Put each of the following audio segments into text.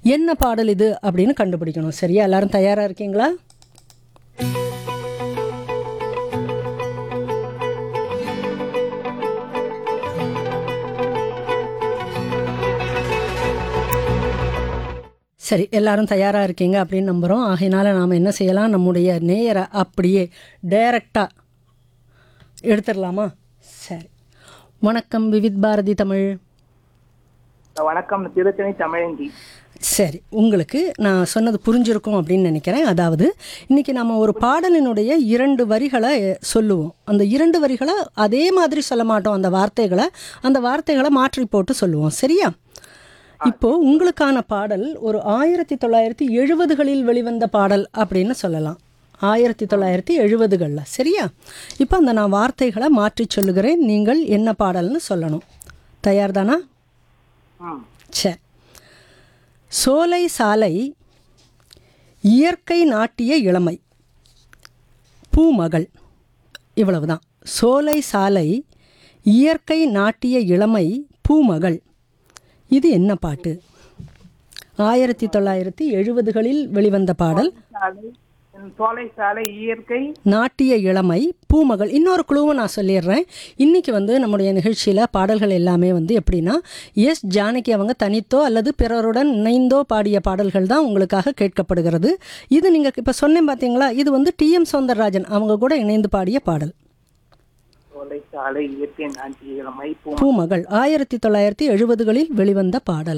என்ன பாடல் இது அப்படின்னு கண்டுபிடிக்கணும் சரியா எல்லாரும் தயாராக இருக்கீங்களா சரி எல்லாரும் தயாராக இருக்கீங்க அப்படின்னு நம்புகிறோம் ஆகையினால நாம் என்ன செய்யலாம் நம்முடைய நேயரை அப்படியே டைரக்டாக எடுத்துடலாமா சரி வணக்கம் விவித் பாரதி தமிழ் வணக்கம் திருத்தணி தமிழஞ்சி சரி உங்களுக்கு நான் சொன்னது புரிஞ்சிருக்கும் அப்படின்னு நினைக்கிறேன் அதாவது இன்னைக்கு நம்ம ஒரு பாடலினுடைய இரண்டு வரிகளை சொல்லுவோம் அந்த இரண்டு வரிகளை அதே மாதிரி சொல்ல மாட்டோம் அந்த வார்த்தைகளை அந்த வார்த்தைகளை மாற்றி போட்டு சொல்லுவோம் சரியா இப்போ உங்களுக்கான பாடல் ஒரு ஆயிரத்தி தொள்ளாயிரத்தி எழுபதுகளில் வெளிவந்த பாடல் அப்படின்னு சொல்லலாம் ஆயிரத்தி தொள்ளாயிரத்தி எழுபதுகளில் சரியா இப்போ அந்த நான் வார்த்தைகளை மாற்றி சொல்லுகிறேன் நீங்கள் என்ன பாடல்னு சொல்லணும் தயார் தானா ம் சரி சோலை சாலை இயற்கை நாட்டிய இளமை பூமகள் இவ்வளவுதான் சோலை சாலை இயற்கை நாட்டிய இளமை பூமகள் இது என்ன பாட்டு ஆயிரத்தி தொள்ளாயிரத்தி எழுபதுகளில் வெளிவந்த பாடல் சாலை ம், சோலை சாலை இயற்கை நாட்டிய இளமை பூமகள் இன்னொரு குழுவை நான் சொல்லிடுறேன் இன்னைக்கு வந்து நம்முடைய நிகழ்ச்சியில் பாடல்கள் எல்லாமே வந்து எப்படின்னா எஸ் ஜானகி அவங்க தனித்தோ அல்லது பிறருடன் இணைந்தோ பாடிய பாடல்கள் தான் உங்களுக்காக கேட்கப்படுகிறது இது நீங்கள் இப்போ சொன்னேன் பார்த்தீங்களா இது வந்து டிஎம் சௌந்தரராஜன் அவங்க கூட இணைந்து பாடிய பாடல் சோலை சாலை இயற்கை நாட்டிய இளமை பூ பூமகள் ஆயிரத்தி தொள்ளாயிரத்தி எழுபதுகளில் வெளிவந்த பாடல்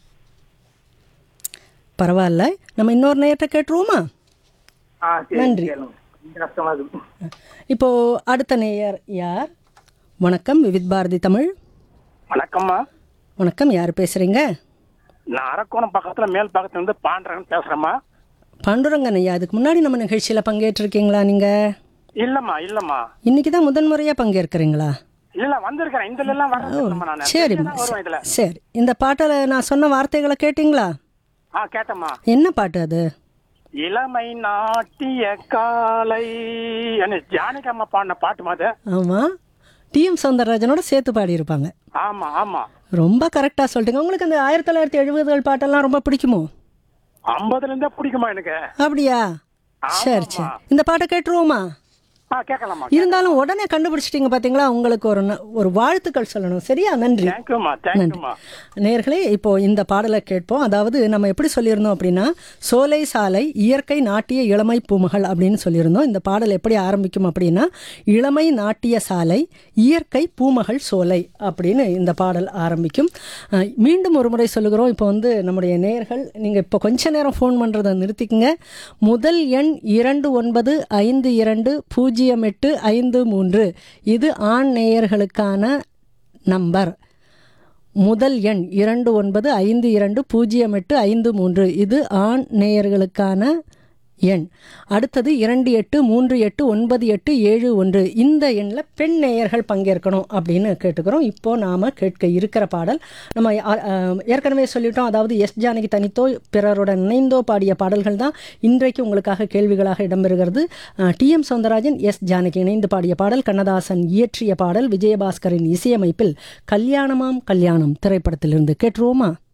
பரவாயில்ல நம்ம இன்னொரு நேரத்தை கேட்டுருவோமா ஆ சரி நன்றி. கேளுங்க கொஞ்சம் கஷ்டமா இருக்கு இப்போ அடுத்த நேயர் யார் வணக்கம் விவித் பாரதி தமிழ் வணக்கம்மா வணக்கம் யார் பேசுகிறீங்க நான் அரக்கோணம் பக்கத்துல மேல் பக்கத்துல இருந்து பாண்டரன் பேசுறேம்மா பாண்டுரங்கன் ஐயா இதுக்கு முன்னாடி நம்ம நிகழ்ச்சியில் பங்கேற்றிருக்கீங்களா நீங்கள் இல்லம்மா இல்லம்மா இன்னைக்கு தான் முதன்முறையாக பங்கேற்கிறீங்களா இல்ல வந்திருக்கிறேன் இந்த எல்லாம் வரேன் நான் சரி வருவேன் இதுல சரி இந்த பாட்டில் நான் சொன்ன வார்த்தைகளை கேட்டிங்களா ஆ கேட்டம்மா என்ன பாட்டு அது இளமை நாட்டிய காலை என்ன ஜானகி அம்மா பாடின பாட்டு மாதிரி ஆமாம் டிஎம் சௌந்தரராஜனோட சேர்த்து பாடியிருப்பாங்க ஆமா ஆமா ரொம்ப கரெக்டாக சொல்லிட்டீங்க உங்களுக்கு அந்த ஆயிரத்தி தொள்ளாயிரத்தி எழுபதுகள் பாட்டெல்லாம் ரொம்ப பிடிக்குமோ ஐம்பதுல இருந்தே பிடிக்குமா எனக்கு அப்படியா சரி சரி இந்த பாட்டை கேட்டுருவோமா ஆ கேட்கலாமா இருந்தாலும் உடனே கண்டுபிடிச்சிட்டீங்க பார்த்தீங்களா உங்களுக்கு ஒரு ந- ஒரு வாழ்த்துக்கள் சொல்லணும் சரியா நன்றி தேங்க்யூமா தேங்க்யூமா நேர்களே இப்போ இந்த பாடலை கேட்போம் அதாவது நம்ம எப்படி சொல்லியிருந்தோம் அப்படின்னா சோலை சாலை இயற்கை நாட்டிய இளமை பூமகள் அப்படின்னு சொல்லியிருந்தோம் இந்த பாடல் எப்படி ஆரம்பிக்கும் அப்படின்னா இளமை நாட்டிய சாலை இயற்கை பூமகள் சோலை அப்படின்னு இந்த பாடல் ஆரம்பிக்கும் அஹ், மீண்டும் ஒரு முறை சொல்லுகிறோம் இப்போ வந்து நம்முடைய நேர்கள் நீங்கள் இப்போ கொஞ்ச நேரம் ஃபோன் பண்ணுறதை நிறுத்திக்கங்க முதல் எண் இரண்டு ஒன்பது ஐந்து இரண்டு பூஜ்ஜியம் எட்டு ஐந்து மூன்று இது ஆண் நேயர்களுக்கான நம்பர் முதல் எண் இரண்டு ஒன்பது ஐந்து இரண்டு பூஜ்ஜியம் எட்டு ஐந்து மூன்று இது ஆண் நேயர்களுக்கான எண் அடுத்தது இரண்டு எட்டு மூன்று எட்டு ஒன்பது எட்டு ஏழு ஒன்று இந்த எண்ணில் பெண் நேயர்கள் பங்கேற்கணும் அப்படின்னு கேட்டுக்கிறோம் இப்போ நாம் கேட்க இருக்கிற பாடல் நம்ம அ- அ, ஏற்கனவே சொல்லிட்டோம் அதாவது எஸ் ஜானகி தனித்தோ பிறருடன் இணைந்தோ பாடிய பாடல்கள் தான் இன்றைக்கு உங்களுக்காக கேள்விகளாக இடம்பெறுகிறது டிஎம் சௌந்தரராஜன் எஸ் ஜானகி இணைந்து பாடிய பாடல் கண்ணதாசன் இயற்றிய பாடல் விஜயபாஸ்கரின் இசையமைப்பில் கல்யாணமாம் கல்யாணம் திரைப்படத்திலிருந்து கேட்டுருவோமா